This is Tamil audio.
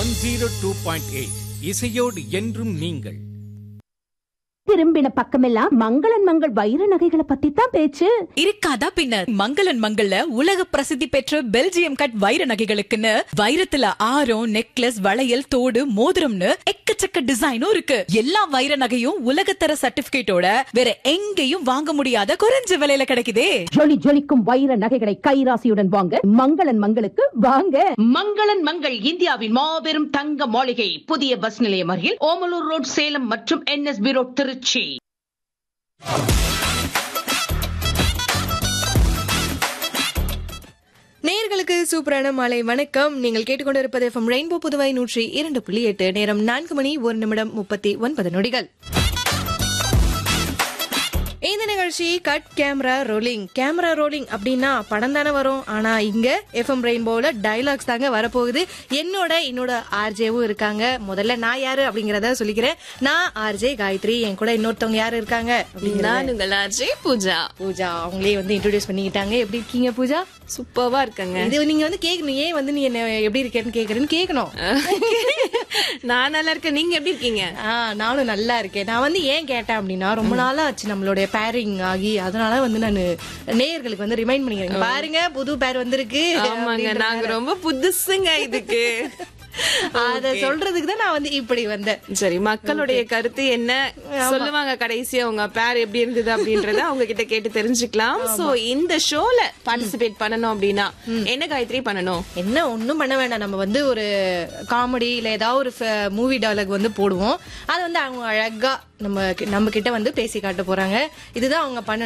one zero two point eight இசையோடு என்றும் நீங்கள் திரும்பின பக்கமெல்லாம் மங்களன் மங்கள் வைர நகைகளை பத்தி தான் பேச்சு இருக்காதா பின்ன மங்களன் மங்கள்ல உலக பிரசித்தி பெற்ற பெல்ஜியம் கட் வைர நகைகளுக்குன்னு வைரத்துல ஆரம் நெக்லஸ் வளையல் தோடு மோதிரம்னு எக்கச்சக்க டிசைனும் இருக்கு எல்லா வைர நகையும் உலகத்தர சர்டிபிகேட்டோட வேற எங்கேயும் வாங்க முடியாத குறைஞ்ச விலையில கிடைக்குதே ஜொலி ஜொலிக்கும் வைர நகைகளை கைராசியுடன் வாங்க மங்களன் மங்களுக்கு வாங்க மங்களன் மங்கள் இந்தியாவின் மாபெரும் தங்க மாளிகை புதிய பஸ் நிலையம் அருகில் ஓமலூர் ரோட் சேலம் மற்றும் என்எஸ்பி ரோட் திருச்சி நேயர்களுக்கு சூப்பரான மாலை வணக்கம் நீங்கள் கேட்டுக்கொண்டிருப்பது எஃப்எம் ரெயின்போ புதுவை நூற்றி இரண்டு புள்ளி எட்டு நேரம் நான்கு மணி ஒரு நிமிடம் முப்பத்தி ஒன்பது நொடிகள் இந்த நிகழ்ச்சி cut camera rolling camera rolling அப்படின்னா படம் தானே வரும் ஆனா இங்க எஃப்எம் ரெயின்போல டைலாக்ஸ் தாங்க வரப்போகுது என்னோட என்னோட ஆர்ஜேவும் இருக்காங்க முதல்ல நான் யாரு அப்படிங்கறத சொல்லிக்கிறேன் நான் ஆர்ஜே காயத்ரி என் கூட இன்னொருத்தவங்க யாரு இருக்காங்க அப்படிங்கறத- நான் உங்கள் அஜய் பூஜா பூஜா அவங்களே வந்து இன்ட்ரோடியூஸ் பண்ணிக்கிட்டாங்க எப்படி இருக்கீங்க பூஜா சூப்பர்வா இருக்காங்க இது நீங்க வந்து கேக்கணும் ஏன் வந்து நீ என்ன எப்படி இருக்கேன்னு கேக்குறேன்னு கேட்கணும் நான் நல்லா இருக்கேன் நீங்க எப்படி இருக்கீங்க ஆ, நானும் நல்லா இருக்கேன் நான் வந்து ஏன் கேட்டேன் அப்படின்னா ரொம்ப நாளா ஆச்சு நம்மளுடைய பேரிங் ஆகி அதனால வந்து நான் நேயர்களுக்கு வந்து ரிமைண்ட் பண்ணிக்கிறேன் பாருங்க புது பேர் வந்திருக்கு ஆமாங்க நாங்க ரொம்ப புதுசுங்க இதுக்கு அத சொல்றதுக்கு தான் நான் வந்து இப்படி வந்தேன் சரி மக்களுடைய கருத்து என்ன சொல்லுவாங்க கடைசியா உங்க பேர் எப்படி இருந்தது அப்படின்றத அவங்க கிட்ட கேட்டு தெரிஞ்சுக்கலாம் சோ இந்த ஷோல பார்ட்டிசிபேட் பண்ணணும் அப்படின்னா என்ன காயத்ரி பண்ணணும் என்ன ஒண்ணும் பண்ண வேண்டாம் நம்ம வந்து ஒரு காமெடி இல்ல ஏதாவது ஒரு மூவி டயலாக் வந்து போடுவோம் அதை வந்து அவங்க அழகா நம்ம கி- நம்ம கிட்ட வந்து பேசி காட்ட போறாங்க இதுதான் அவங்க பண்ண